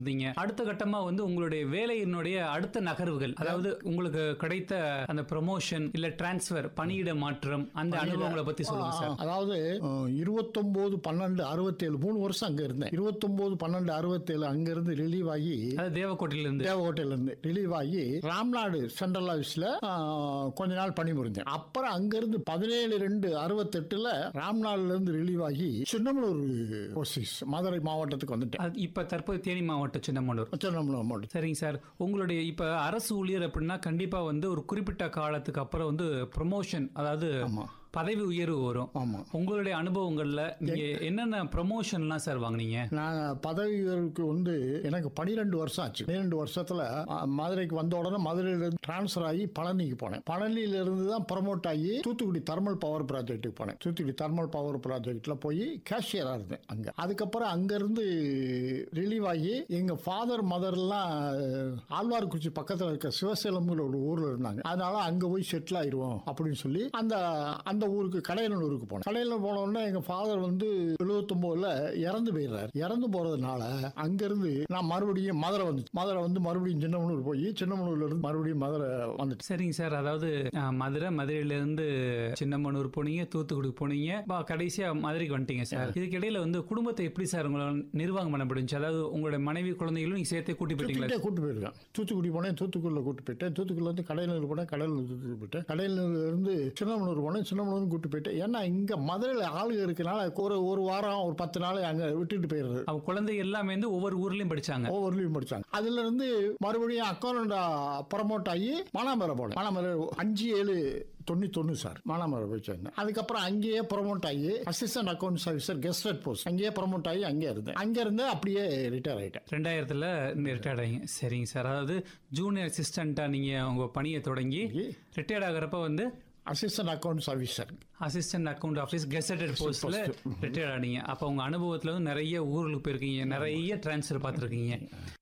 இருந்தீங்க அடுத்த கட்டமா வந்து உங்களுடைய வேலையினுடைய அடுத்த நகர்வுகள் அதாவது உங்களுக்கு கிடைத்த அந்த ப்ரமோஷன் இல்ல டிரான்ஸ்ஃபர் பணியிட மாற்றம் அந்த அனுபவங்களை பத்தி சொல்லுங்க சார் அதாவது இருபத்தொன்பது பன்னெண்டு அறுபத்தேழு மூணு வருஷம் அங்க இருந்தேன் இருபத்தொன்பது பன்னெண்டு அறுபத்தேழு அங்க இருந்து ரிலீவ் ஆகி அதாவது தேவக்கோட்டையில இருந்து தேவகோட்டையில இருந்து ரிலீவ் ஆகி ராம்நாடு சென்ட்ரல் ஆஃபீஸ்ல கொஞ்ச நாள் பணிபுரிஞ்சேன் அப்புறம் அங்க இருந்து பதினேழு ரெண்டு அறுபத்தெட்டுல ராம்நாடுல இருந்து ரிலீவ் ஆகி சின்னமலூர் போஸ்டிஸ் மதுரை மாவட்டத்துக்கு வந்துட்டேன் அது இப்ப தற்போது தேனி மாவட்டம் சின்னமனூர் சின்னமலூர் மாவட்டம் சரிங்க சார் உங்களுடைய இப்ப அரசு ஊழியர் அப்படின்னா கண்டிப்பா வந்து ஒரு குறிப்பிட்ட காலத்துக்கு அப்புறம் வந்து ப்ரொமோஷன் அதாவது ஆமா பதவி உயர்வு வரும் ஆமா உங்களுடைய அனுபவங்கள்ல நீங்க என்னென்ன ப்ரமோஷன்லாம் சார் வாங்குனீங்க நான் பதவி உயர்வுக்கு வந்து எனக்கு பனிரெண்டு வருஷம் ஆச்சு பன்னிரெண்டு வருஷத்துல அ, மதுரைக்கு வந்த உடனே மதுரையில இருந்து டிரான்ஸ்ஃபர் ஆகி பழனிக்கு போனேன் பழனியில இருந்து தான் ப்ரமோட் ஆகி தூத்துக்குடி தர்மல் பவர் ப்ராஜெக்ட்டுக்கு போனேன் தூத்துக்குடி தர்மல் பவர் ப்ராஜெக்ட்ல போய் கேஷியரா இருந்தேன் அங்க அதுக்கப்புறம் அங்க இருந்து ரிலீவ் ஆகி எங்க ஃபாதர் மதர்லாம் ஆழ்வார்குறிச்சி பக்கத்துல இருக்க சிவசேலம்ங்கிற ஒரு ஊர்ல இருந்தாங்க அதனால அங்க போய் செட்டில் ஆயிருவோம் அப்படின்னு சொல்லி அந்த அந்த ஊருக்கு கடையனூருக்கு போனேன் கடையனூர் போன உடனே எங்க ஃபாதர் வந்து எழுபத்தொன்பதுல இறந்து போயிடுறாரு இறந்து போறதுனால அங்கிருந்து நான் மறுபடியும் மதுரை வந்து மதுரை வந்து மறுபடியும் சின்னமனூர் போய் சின்னமனூர்ல இருந்து மறுபடியும் மதுரை வந்துட்டேன் சரிங்க சார் அதாவது அஹ், மதுரை மதுரையில இருந்து சின்னமனூர் போனீங்க தூத்துக்குடி போனீங்க பா, கடைசியா மதுரைக்கு வந்துட்டீங்க சார் இதுக்கு இடையில வந்து குடும்பத்தை எப்படி சார் உங்களால் நிர்வாகம் பண்ண முடிஞ்சு அதாவது உங்களுடைய மனைவி குழந்தைகளும் நீங்க சேர்த்தே கூட்டி போயிட்டீங்களா தூத்துக்குடியே கூட்டு போயிருக்கேன் தூத்துக்குடி போனேன் தூத்துக்குடியில் கூட்டு போயிட்டேன் தூத்துக்குடியில் இருந்து கடையனூர் போனேன் கடையனூர் தூத்துக்குடி போயிட்டேன் கடையனூர்ல இருந்து சின்னமனூர் போனேன் சின்னமனூர் கூட்டு போயிட்டேன் ஏன்னா இங்க மதுரையில் ஆளுங்க இருக்கனால ஒரு ஒரு வாரம் ஒரு பத்து நாள் அங்க விட்டுட்டு போயிடுறது அவங்க குழந்தை எல்லாமே வந்து ஒவ்வொரு ஊர்லயும் படிச்சாங்க ஒவ்வொரு லீவ் படிச்சாங்க அதுல இருந்து மறுபடியும் அக்கௌண்ட் ப்ரமோட் ஆகி மானாமரை போனேன் மானாமரை அஞ்சு ஏழு தொண்ணூத்தொன்னு சார் மானாமரை போய் சேர்ந்தேன் அதுக்கப்புறம் அங்கேயே ப்ரமோட் ஆகி assistant account officer gazetted post அங்கேயே ப்ரமோட் ஆகி அங்கே இருந்தேன் அங்க இருந்து அப்படியே ரிட்டையர் ஆயிட்டேன் ரெண்டாயிரத்துல ரிட்டையர்ட் ஆகிங்க சரிங்க சார் அதாவது ஜூனியர் அசிஸ்டண்டா நீங்க உங்க பணியை தொடங்கி ரிட்டையர்ட் ஆகிறப்ப வந்து assistant accounts officer assistant account office gazetted போஸ்ட்ல ரிட்டையர்ட் ஆனீங்க அப்போ உங்க அனுபவத்துல வந்து நிறைய ஊர்களுக்கு போயிருக்கீங்க நிறைய டிரான்ஸ்ஃபர் பார்த்துருக்கீங்க